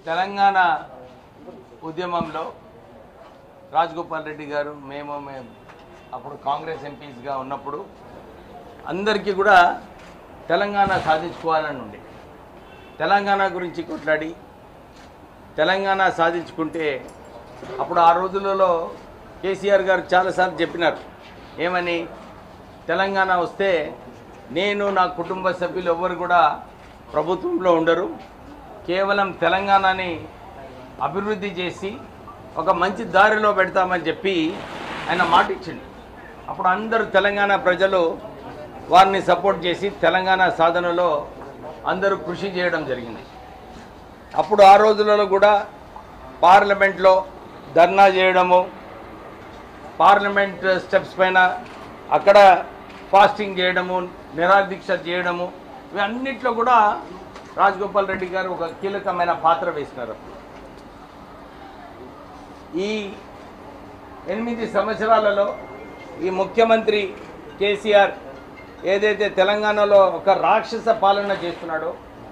తెలంగాణ ఉద్యమంలో రాజగోపాల్ రెడ్డి గారు మేము మేము అప్పుడు కాంగ్రెస్ ఎంపీస్గా ఉన్నప్పుడు అందరికీ కూడా తెలంగాణ సాధించుకోవాలని ఉండే తెలంగాణ గురించి కొట్లాడి తెలంగాణ సాధించుకుంటే అప్పుడు ఆ రోజులలో కేసీఆర్ గారు చాలాసార్లు చెప్పినారు ఏమని తెలంగాణ వస్తే నేను నా కుటుంబ సభ్యులు ఎవ్వరు కూడా ప్రభుత్వంలో ఉండరు కేవలం తెలంగాణని అభివృద్ధి చేసి ఒక మంచి దారిలో పెడతామని చెప్పి ఆయన మాట ఇచ్చిండు అప్పుడు అందరూ తెలంగాణ ప్రజలు వారిని సపోర్ట్ చేసి తెలంగాణ సాధనలో అందరూ కృషి చేయడం జరిగింది అప్పుడు ఆ రోజులలో కూడా పార్లమెంట్లో ధర్నా చేయడము పార్లమెంట్ స్టెప్స్ పైన అక్కడ ఫాస్టింగ్ చేయడము నిరాదీక్ష చేయడము ఇవన్నిట్లో కూడా రాజగోపాల్ రెడ్డి గారు ఒక కీలకమైన పాత్ర వేసినారు ఈ ఎనిమిది సంవత్సరాలలో ఈ ముఖ్యమంత్రి కేసీఆర్ ఏదైతే తెలంగాణలో ఒక రాక్షస పాలన చేస్తున్నాడో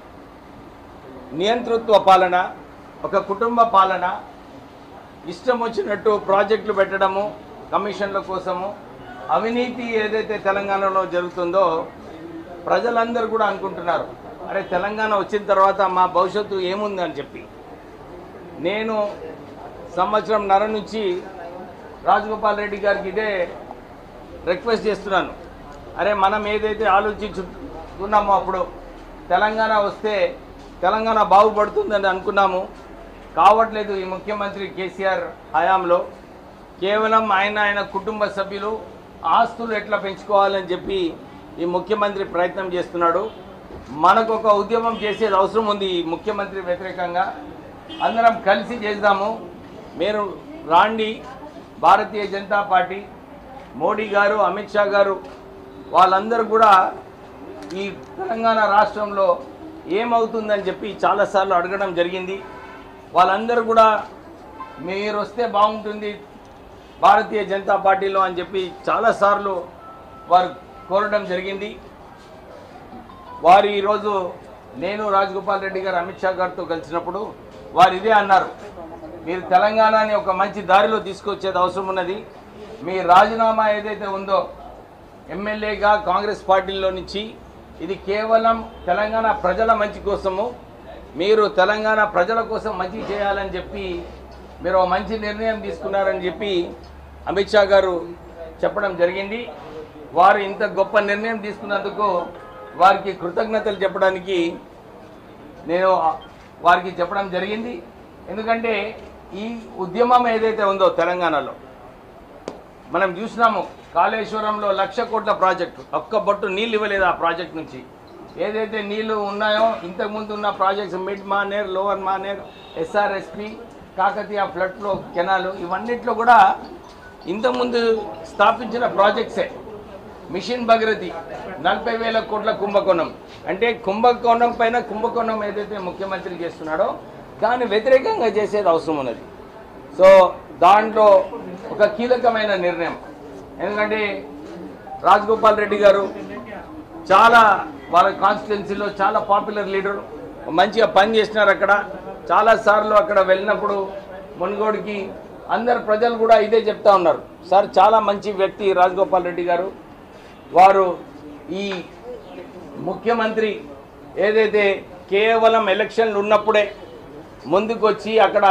నియంతృత్వ పాలన ఒక కుటుంబ పాలన ఇష్టం వచ్చినట్టు ప్రాజెక్టులు పెట్టడము కమిషన్ల కోసము అవినీతి ఏదైతే తెలంగాణలో జరుగుతుందో ప్రజలందరూ కూడా అనుకుంటున్నారు అరే తెలంగాణ వచ్చిన తర్వాత మా భవిష్యత్తు ఏముంది అని చెప్పి నేను సంవత్సరం నర నుంచి రాజగోపాల్ రెడ్డి గారికి ఇదే రిక్వెస్ట్ చేస్తున్నాను అరే మనం ఏదైతే ఆలోచించుకున్నామో అప్పుడు తెలంగాణ వస్తే తెలంగాణ బాగుపడుతుందని అనుకున్నాము కావట్లేదు ఈ ముఖ్యమంత్రి కేసీఆర్ హయాంలో కేవలం ఆయన ఆయన కుటుంబ సభ్యులు ఆస్తులు ఎట్లా పెంచుకోవాలని చెప్పి ఈ ముఖ్యమంత్రి ప్రయత్నం చేస్తున్నాడు మనకు ఒక ఉద్యమం చేసేది అవసరం ఉంది ఈ ముఖ్యమంత్రి వ్యతిరేకంగా అందరం కలిసి చేద్దాము మీరు రాండి భారతీయ జనతా పార్టీ మోడీ గారు అమిత్ షా గారు వాళ్ళందరూ కూడా ఈ తెలంగాణ రాష్ట్రంలో ఏమవుతుందని చెప్పి చాలాసార్లు అడగడం జరిగింది వాళ్ళందరూ కూడా మీరు వస్తే బాగుంటుంది భారతీయ జనతా పార్టీలో అని చెప్పి చాలాసార్లు వారు కోరడం జరిగింది వారు ఈరోజు నేను రాజగోపాల్ రెడ్డి గారు అమిత్ షా గారితో కలిసినప్పుడు వారు ఇదే అన్నారు మీరు తెలంగాణని ఒక మంచి దారిలో తీసుకొచ్చేది అవసరం ఉన్నది మీ రాజీనామా ఏదైతే ఉందో ఎమ్మెల్యేగా కాంగ్రెస్ పార్టీలో నుంచి ఇది కేవలం తెలంగాణ ప్రజల మంచి కోసము మీరు తెలంగాణ ప్రజల కోసం మంచి చేయాలని చెప్పి మీరు ఒక మంచి నిర్ణయం తీసుకున్నారని చెప్పి అమిత్ షా గారు చెప్పడం జరిగింది వారు ఇంత గొప్ప నిర్ణయం తీసుకున్నందుకు వారికి కృతజ్ఞతలు చెప్పడానికి నేను వారికి చెప్పడం జరిగింది ఎందుకంటే ఈ ఉద్యమం ఏదైతే ఉందో తెలంగాణలో మనం చూసినాము కాళేశ్వరంలో లక్ష కోట్ల ప్రాజెక్టు ఒక్క బొట్టు నీళ్ళు ఇవ్వలేదు ఆ ప్రాజెక్ట్ నుంచి ఏదైతే నీళ్లు ఉన్నాయో ఇంతకుముందు ఉన్న projects mid Maner lower Maner SRSP Kakatiya flood flow canal ఇవన్నిట్లో కూడా ఇంతకుముందు స్థాపించిన ప్రాజెక్ట్సే మిషన్ భగీరథి నలభై వేల కోట్ల కుంభకోణం అంటే కుంభకోణం పైన కుంభకోణం ఏదైతే ముఖ్యమంత్రి చేస్తున్నాడో దాన్ని వ్యతిరేకంగా చేసేది అవసరం ఉన్నది సో దాంట్లో ఒక కీలకమైన నిర్ణయం ఎందుకంటే రాజగోపాల్ రెడ్డి గారు చాలా వాళ్ళ కాన్స్టిట్యున్సీలో చాలా పాపులర్ లీడర్ మంచిగా పని చేసినారు అక్కడ చాలా సార్లు అక్కడ వెళ్ళినప్పుడు మున్గోడికి అందరు ప్రజలు కూడా ఇదే చెప్తా ఉన్నారు సార్ చాలా మంచి వ్యక్తి రాజగోపాల్ రెడ్డి గారు వారు ఈ ముఖ్యమంత్రి ఏదైతే కేవలం ఎలక్షన్లు ఉన్నప్పుడే ముందుకొచ్చి అక్కడ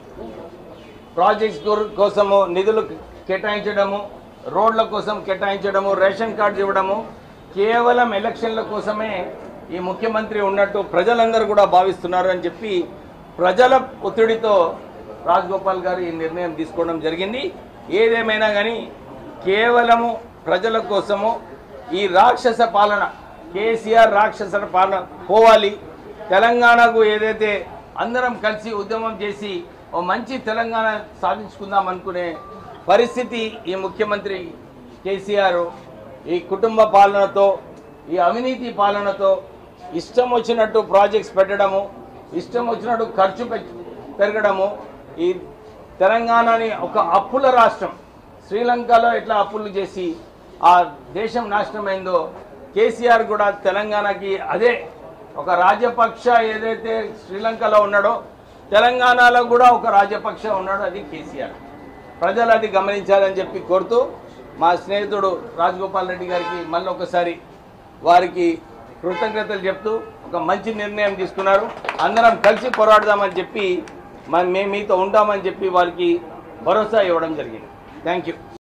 ప్రాజెక్ట్స్ కోర్- కోసము నిధులు కేటాయించడము రోడ్ల కోసం కేటాయించడము రేషన్ కార్డు ఇవ్వడము కేవలం ఎలక్షన్ల కోసమే ఈ ముఖ్యమంత్రి ఉన్నట్టు ప్రజలందరూ కూడా భావిస్తున్నారు అని చెప్పి ప్రజల ఒత్తిడితో రాజగోపాల్ గారు ఈ నిర్ణయం తీసుకోవడం జరిగింది ఏదేమైనా కానీ కేవలము ప్రజల కోసము ఈ రాక్షస పాలన కేసీఆర్ రాక్షస పాలన పోవాలి తెలంగాణకు ఏదైతే అందరం కలిసి ఉద్యమం చేసి ఓ మంచి తెలంగాణ సాధించుకుందాం అనుకునే పరిస్థితి ఈ ముఖ్యమంత్రి కేసీఆర్ ఈ కుటుంబ పాలనతో ఈ అవినీతి పాలనతో ఇష్టం వచ్చినట్టు ప్రాజెక్ట్స్ పెట్టడము ఇష్టం వచ్చినట్టు ఖర్చు పె- పెరగడము ఈ తెలంగాణని ఒక అప్పుల రాష్ట్రం శ్రీలంకలో ఎట్లా అప్పులు చేసి ఆ దేశం నాశనమైందో కేసీఆర్ కూడా తెలంగాణకి అదే ఒక రాజపక్ష ఏదైతే శ్రీలంకలో ఉన్నాడో తెలంగాణలో కూడా ఒక రాజపక్ష ఉన్నాడు అది కేసీఆర్ ప్రజలు అది గమనించాలని చెప్పి కోరుతూ మా స్నేహితుడు రాజగోపాల్ రెడ్డి గారికి మళ్ళీ ఒకసారి వారికి కృతజ్ఞతలు చెప్తూ ఒక మంచి నిర్ణయం తీసుకున్నారు అందరం కలిసి పోరాడదామని చెప్పి మ- మేము మీతో ఉంటామని చెప్పి వారికి భరోసా ఇవ్వడం జరిగింది థ్యాంక్ యూ